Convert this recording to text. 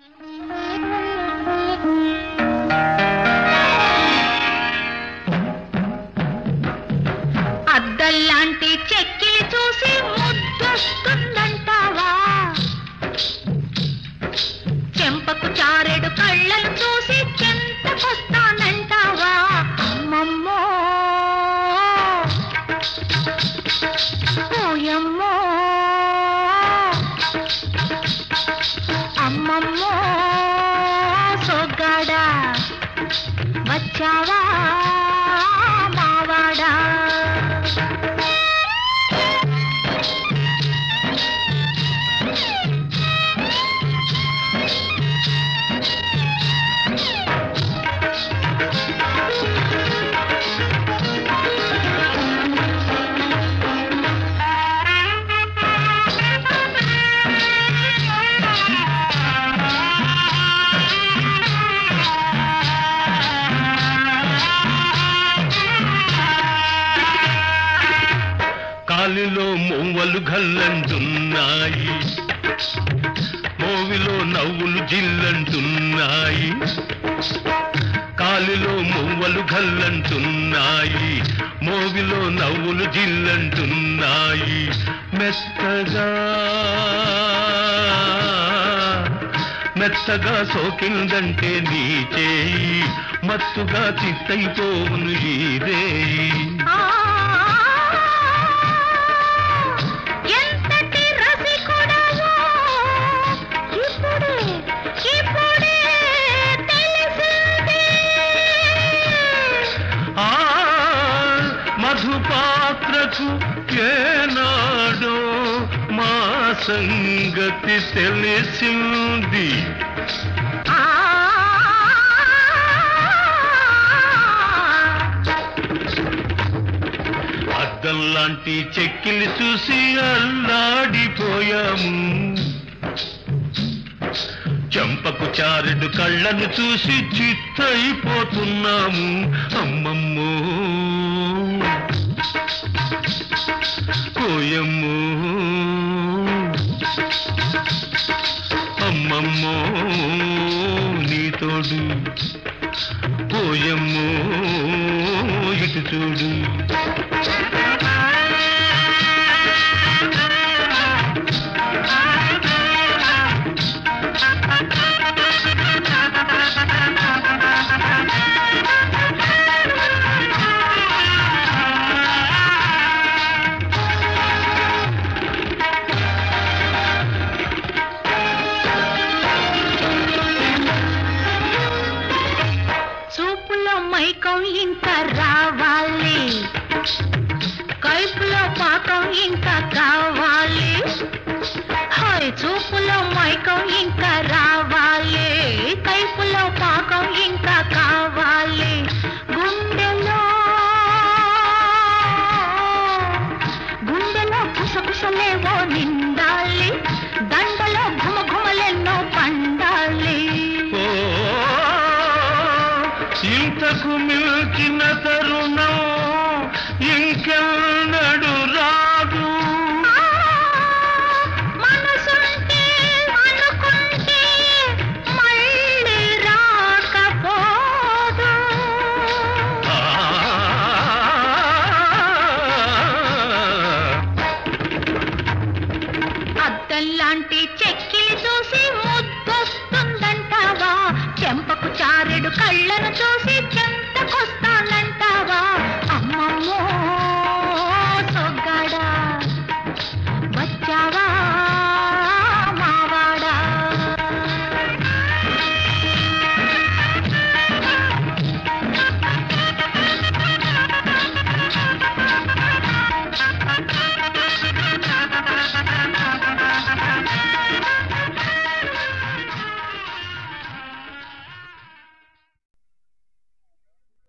అద్దల్లాంటి చెక్కిలి చూసి ముద్దొస్తుందంటావా చెంపకు చారెడు కళ్ళను చూసి చెంతకొస్తానంటావా అమ్మమ్మో ఓయమ్మో అమ్మమ్మో సొగ్గాడా వచ్చావా మావాడా కాలిలో మొవ్వలు గల్లంటున్నాయి మోవిలో నవ్వులు జిల్లంటున్నాయి కాలిలో మొవ్వలు గల్లంటున్నాయి మోవిలో నవ్వులు జిల్లంటున్నాయి మెత్తగా మెత్తగా సోకిందంటే నీ చేయి మత్తుగా చిత్తైపోను ఈ రేయి ఆ, ఎంతటి రసికుడవో ఇప్పుడే ఇప్పుడే తెలిసింది ఆ మధుపాత్రకు ఏనాడో మా సంగతి తెలిసింది ఆ అద్దం లాంటి చెక్కిలి చూసి అల్లాడిపోయాము చెంపకు చారెడు కళ్ళను చూసి చిత్తైపోతున్నాము అమ్మమ్మో కోయమ్మో అమ్మమ్మో నీ తోడు పోయమ్మో ఇటు చూడు చూపులో మైకం ఇంకా రావాలి కైపులో పాకం ఇంకా కావాలి హాయ్ చూపులో మైకం ఇంకా రా